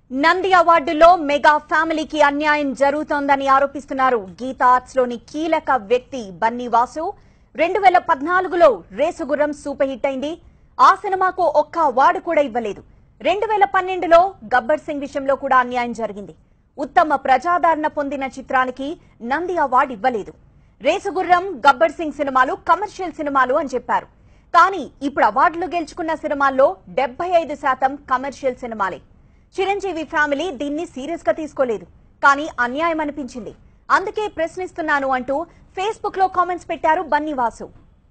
Nandi అవార్డులో mega ఫ్యామిలీకి అన్యాయం జరుగుతోందని ఆరోపిస్తున్నారు గీతా ఆర్ట్స్ లోని కీలక వ్యక్తి బన్నీ వాసు రెండు వేల పద్నాలుగులో రేసుగుర్రం సూపర్ హిట్ అయింది ఆ సినిమాకు ఒక్క అవార్డు కూడా ఇవ్వలేదు రెండు వేల పన్నెండులో గబ్బర్ సింగ్ విషయంలో కూడా అన్యాయం జరిగింది ఉత్తమ ప్రజాదరణ పొందిన చిత్రానికి నంది అవార్డు ఇవ్వలేదు రేసుగుర్రం గబ్బర్ సింగ్ సినిమాలు కమర్షియల్ సినిమాలు అని చెప్పారు కానీ ఇప్పుడు అవార్డులు గెలుచుకున్న సినిమాల్లో డెబ్బై ఐదు శాతం కమర్షియల్ సినిమాలే చిరంజీవి ఫ్యామిలీ దీన్ని సీరియస్ గా తీసుకోలేదు కానీ అన్యాయం అనిపించింది అందుకే ప్రశ్నిస్తున్నాను అంటూ ఫేస్బుక్ లో కామెంట్స్ పెట్టారు బన్నీ వాసు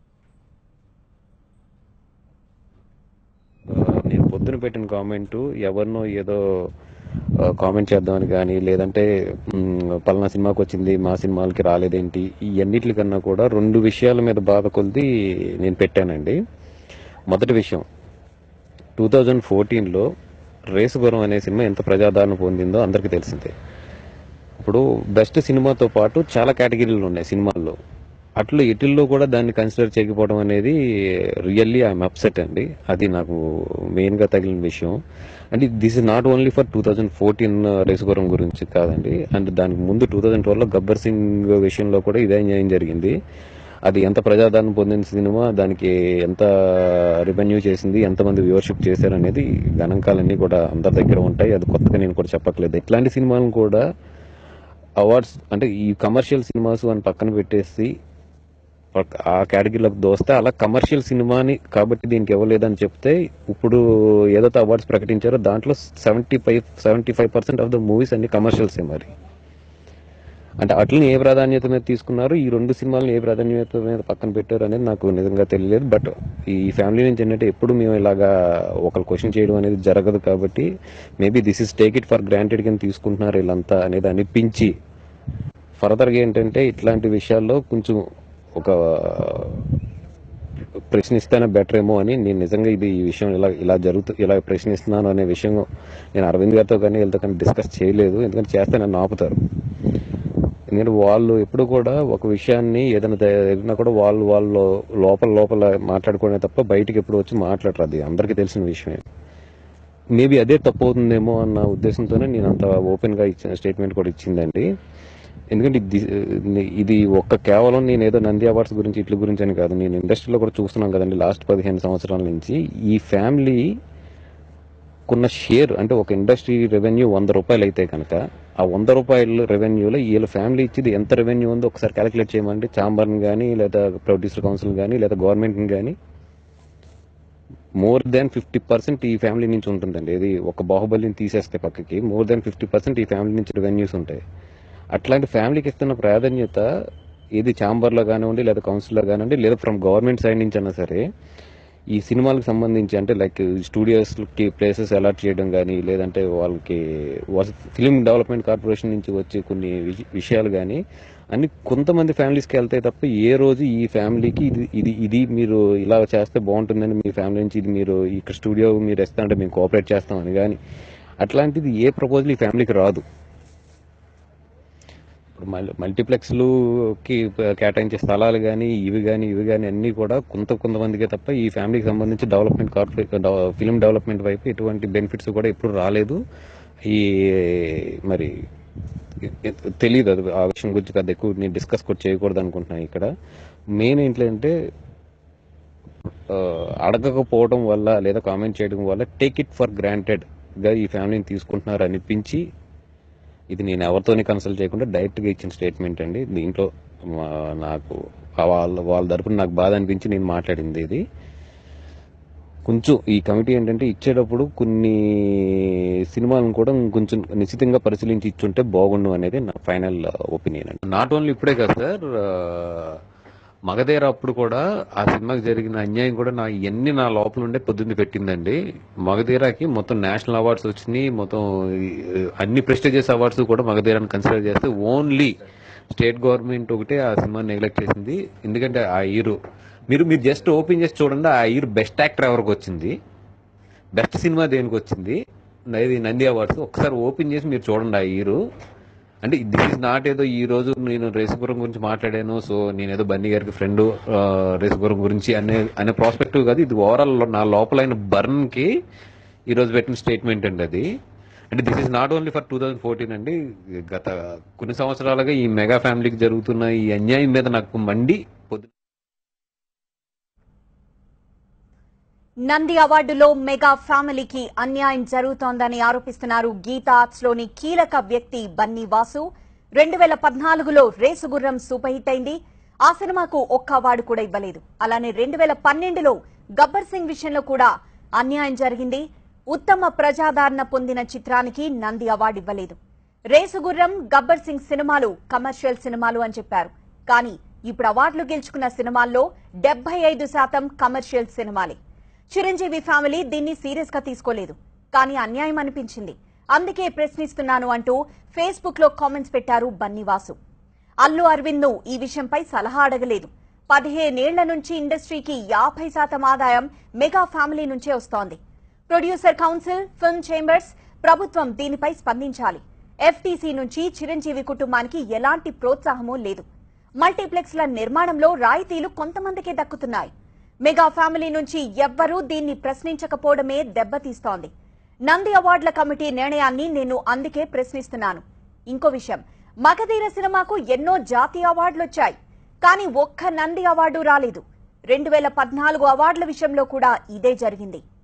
నేను పొద్దున పెట్టిన కామెంట్ ఎవరినో ఏదో కామెంట్ చేద్దామని కానీ లేదంటే మ్, పలానా సినిమాకి వచ్చింది మా సినిమాలకి రాలేదేంటి ఈ అన్నిటికన్నా కూడా రెండు విషయాల మీద బాధ కొలిది నేను పెట్టానండి మొదటి విషయం టూ థౌజండ్ ఫోర్టీన్లో రేసుగురం అనే సినిమా ఎంత ప్రజాదరణ పొందిందో అందరికీ తెలిసిందే ఇప్పుడు బెస్ట్ సినిమాతో పాటు చాలా కేటగిరీలు ఉన్నాయి సినిమాల్లో అట్లా ఇటిల్లో కూడా దాన్ని కన్సిడర్ చేయకపోవడం అనేది రియల్లీ ఐఎమ్ అప్సెట్ అండి అది నాకు మెయిన్ గా తగిలిన విషయం and this is not only for two thousand fourteen Race Gurram గురించి కాదండి అండ్ దానికి ముందు టూ థౌజండ్ ట్వెల్వ్ లో గబ్బర్ సింగ్ విషయంలో కూడా ఇదే న్యాయం జరిగింది అది ఎంత ప్రజాదరణ పొందిన సినిమా దానికి ఎంత రెవెన్యూ చేసింది ఎంతమంది వ్యూవర్షిప్ చేశారు అనేది గణాంకాలన్నీ కూడా అందరి దగ్గర ఉంటాయి అది కొత్తగా నేను కూడా చెప్పట్లేదు ఇట్లాంటి సినిమాలను కూడా అవార్డ్స్ అంటే ఈ కమర్షియల్ సినిమాస్ అని పక్కన పెట్టేసి పక్క- ఆ కేటగిరీలోకి దోస్తే అలా కమర్షియల్ సినిమాని కాబట్టి దీనికి ఇవ్వలేదని చెప్తే ఇప్పుడు ఏదైతే అవార్డ్స్ ప్రకటించారో దాంట్లో seventy five seventy five percent of the movies అన్ని కమర్షియల్సే మరి అంటే అట్లని ఏ ప్రాధాన్యత మీద తీసుకున్నారు ఈ రెండు సినిమాలను ఏ ప్రాధాన్యత మీద పక్కన పెట్టారు అనేది నాకు నిజంగా తెలియలేదు బట్ ఈ ఫ్యామిలీ నుంచి ఏంటంటే ఎప్పుడు మేము ఇలాగా ఒకరు క్వశ్చన్ చేయడం అనేది జరగదు కాబట్టి maybe this is take it for granted కింద తీసుకుంటున్నారు వీళ్ళంతా అనేది అనిపించి ఫర్దర్గా ఏంటంటే ఇట్లాంటి విషయాల్లో కొంచెం ఒక ప్రశ్నిస్తేనే బెటర్ ఏమో అని నేను నిజంగా ఇది ఈ విషయం ఇలా ఇలా జరుగుతూ ఇలా ప్రశ్నిస్తున్నాను అనే విషయం నేను అరవింద్ గారితో కానీ వీళ్ళతో కానీ డిస్కస్ చేయలేదు ఎందుకంటే చేస్తే నన్ను ఆపుతారు ఎందుకంటే వాళ్ళు ఎప్పుడు కూడా ఒక విషయాన్ని ఏదైనా ద- ఏదైనా కూడా వాళ్ళు వాళ్ళు లోపల లోపల మాట్లాడుకునే తప్ప బయటికి ఎప్పుడు వచ్చి మాట్లాడరు అది అందరికీ తెలిసిన విషయమే మేబీ అదే తప్పు అవుతుందేమో అన్న ఉద్దేశంతోనే నేను అంత ఓపెన్ గా ఇచ్చిన స్టేట్మెంట్ కూడా ఇచ్చిందండి ఎందుకంటే ఇది ఇది ఒక్క కేవలం నేను ఏదో నంది అవార్డ్స్ గురించి ఇట్ల గురించి అని కాదు నేను ఇండస్ట్రీలో కూడా చూస్తున్నాం కదండి లాస్ట్ పదిహేను సంవత్సరాల నుంచి ఈ ఫ్యామిలీ కున్న షేర్ అంటే ఒక ఇండస్ట్రీ రెవెన్యూ వంద రూపాయలు అయితే కనుక ఆ వంద రూపాయల రెవెన్యూలో వీళ్ళ ఫ్యామిలీ ఇచ్చేది ఎంత రెవెన్యూ ఉందో ఒకసారి క్యాలిక్యులేట్ చేయమంటే చాంబర్ని కానీ లేదా ప్రొడ్యూసర్ కౌన్సిల్ కానీ లేదా గవర్నమెంట్ని కానీ మోర్ దాన్ ఫిఫ్టీ పర్సెంట్ ఈ ఫ్యామిలీ నుంచి ఉంటుందండి ఇది ఒక బాహుబలిని తీసేస్తే పక్కకి మోర్ దాన్ ఫిఫ్టీ పర్సెంట్ ఈ ఫ్యామిలీ నుంచి రెవెన్యూస్ ఉంటాయి అట్లాంటి ఫ్యామిలీకి ఇస్తున్న ప్రాధాన్యత ఏది ఛాంబర్లో కానివ్వండి లేదా కౌన్సిల్లో కానివ్వండి లేదా ఫ్రమ్ గవర్నమెంట్ సైడ్ నుంచి అయినా సరే ఈ సినిమాలకు సంబంధించి అంటే లైక్ స్టూడియోస్కి ప్లేసెస్ అలాట్ చేయడం కానీ లేదంటే వాళ్ళకి ఫిలిం డెవలప్మెంట్ కార్పొరేషన్ నుంచి వచ్చే కొన్ని విష- విషయాలు కానీ అన్ని కొంతమంది ఫ్యామిలీస్కి వెళ్తాయి తప్ప ఏ రోజు ఈ ఫ్యామిలీకి ఇది ఇది ఇది మీరు ఇలా చేస్తే బాగుంటుందని మీ ఫ్యామిలీ నుంచి ఇది మీరు ఇక్కడ స్టూడియో మీరు ఇస్తా అంటే మేము కోఆపరేట్ చేస్తామని కానీ అట్లాంటిది ఏ ప్రపోజల్ ఈ ఫ్యామిలీకి రాదు ఇప్పుడు మల్ మల్టీప్లెక్స్లుకి కేటాయించే స్థలాలు కానీ ఇవి కానీ ఇవి కానీ అన్నీ కూడా కొంత కొంతమందికే తప్ప ఈ ఫ్యామిలీకి సంబంధించి డెవలప్మెంట్ కార్పొరేట్ ఫిలిం డెవలప్మెంట్ వైపు ఎటువంటి బెనిఫిట్స్ కూడా ఎప్పుడు రాలేదు ఈ మరి తెలియదు అది ఆ విషయం గురించి కదా ఎక్కువ నేను డిస్కస్ కూడా చేయకూడదు అనుకుంటున్నాను ఇక్కడ మెయిన్ ఏంటంటే ఆ, అడగకపోవడం వల్ల లేదా కామెంట్ చేయడం వల్ల టేక్ ఇట్ ఫర్ గ్రాంటెడ్ గా ఈ ఫ్యామిలీని తీసుకుంటున్నారు అనిపించి ఇది నేను ఎవరితోని కన్సల్ట్ చేయకుండా డైరెక్ట్ గా ఇచ్చిన స్టేట్మెంట్ అండి దీంట్లో మా- నాకు ఆ వాళ్ళ వాళ్ళ తరపున నాకు బాధ అనిపించి నేను మాట్లాడింది ఇది కొంచెం ఈ కమిటీ ఏంటంటే ఇచ్చేటప్పుడు కొన్ని సినిమాలను కూడా కొంచెం నిశ్చితంగా పరిశీలించి ఇచ్చుంటే బాగుండు అనేది నా ఫైనల్ ఒపీనియన్ అండి నాట్ ఓన్లీ ఇప్పుడే కాదు సార్ మగధేర అప్పుడు కూడా ఆ సినిమాకి జరిగిన అన్యాయం కూడా నా ఇవన్నీ నా లోపల ఉండే పొద్దున్న పెట్టిందండి మగధీరాకి మొత్తం నేషనల్ అవార్డ్స్ వచ్చినాయి మొత్తం ఈ, అన్ని ప్రెస్టేజియస్ అవార్డ్స్ కూడా మగధీరాన్ని కన్సిడర్ చేస్తే ఓన్లీ స్టేట్ గవర్నమెంట్ ఒకటే ఆ సినిమాని నెగ్లెక్ట్ చేసింది ఎందుకంటే ఆ హీరో మీరు మీరు జస్ట్ ఓపెన్ చేసి చూడండి ఆ హీరో బెస్ట్ యాక్టర్ ఎవరికి వచ్చింది బెస్ట్ సినిమా దేనికి వచ్చింది ఇది నంది అవార్డ్స్ ఒకసారి ఓపెన్ చేసి మీరు చూడండి ఆ హీరో అంటే దిస్ ఇస్ నాట్ ఏదో ఈ రోజు నేను రేసుగురం గురించి మాట్లాడాను సో నేను ఏదో బన్నీ గారికి ఫ్రెండ్ రేసుగురం గురించి అనే అనే ప్రాస్పెక్టివ్ కాదు ఇది ఓవరాల్ నా లోపలైన బర్న్ కి ఈ రోజు పెట్టిన స్టేట్మెంట్ అండి అది అంటే this is not only for two thousand fourteen అండి గత కొన్ని సంవత్సరాలుగా ఈ మెగా ఫ్యామిలీకి జరుగుతున్న ఈ అన్యాయం మీద నాకు మండి పొద్దు నంది అవార్డులో మెగా ఫ్యామిలీకి అన్యాయం జరుగుతోందని ఆరోపిస్తున్నారు గీతా ఆర్ట్స్ లోని కీలక వ్యక్తి బన్నీ వాసు రెండు వేల పద్నాలుగులో రేసుగుర్రం సూపర్ హిట్ అయింది ఆ సినిమాకు ఒక్క అవార్డు కూడా ఇవ్వలేదు అలానే రెండు వేల పన్నెండులో గబ్బర్ సింగ్ విషయంలో కూడా అన్యాయం జరిగింది ఉత్తమ ప్రజాదరణ పొందిన చిత్రానికి నంది అవార్డు ఇవ్వలేదు రేసుగుర్రం గబ్బర్ సింగ్ సినిమాలు కమర్షియల్ సినిమాలు అని చెప్పారు కానీ ఇప్పుడు అవార్డులు గెలుచుకున్న సినిమాల్లో డెబ్బై ఐదు శాతం కమర్షియల్ సినిమాలే చిరంజీవి ఫ్యామిలీ దీన్ని సీరియస్ గా తీసుకోలేదు కానీ అన్యాయం అనిపించింది అందుకే ప్రశ్నిస్తున్నాను అంటూ ఫేస్బుక్ లో కామెంట్స్ పెట్టారు బన్నీవాసు అల్లు అరవింద్ ను ఈ విషయంపై సలహా అడగలేదు పదిహేనేళ్ల నుంచి ఇండస్ట్రీకి యాభై శాతం ఆదాయం మెగా ఫ్యామిలీ నుంచే వస్తోంది ప్రొడ్యూసర్ కౌన్సిల్ ఫిల్మ్ చేంబర్స్ ప్రభుత్వం దీనిపై స్పందించాలి ఎఫ్టీసీ నుంచి చిరంజీవి కుటుంబానికి ఎలాంటి ప్రోత్సాహమూ లేదు మల్టీప్లెక్స్ల నిర్మాణంలో రాయితీలు కొంతమందికే దక్కుతున్నాయి మెగా ఫ్యామిలీ నుంచి ఎవ్వరూ దీన్ని ప్రశ్నించకపోవడమే దెబ్బతీస్తోంది నంది అవార్డుల కమిటీ నిర్ణయాన్ని నేను అందుకే ప్రశ్నిస్తున్నాను ఇంకో విషయం మగధీర సినిమాకు ఎన్నో జాతీయ అవార్డులు వచ్చాయి కానీ ఒక్క నంది అవార్డు రాలేదు రెండు వేల పద్నాలుగు అవార్డుల విషయంలో కూడా ఇదే జరిగింది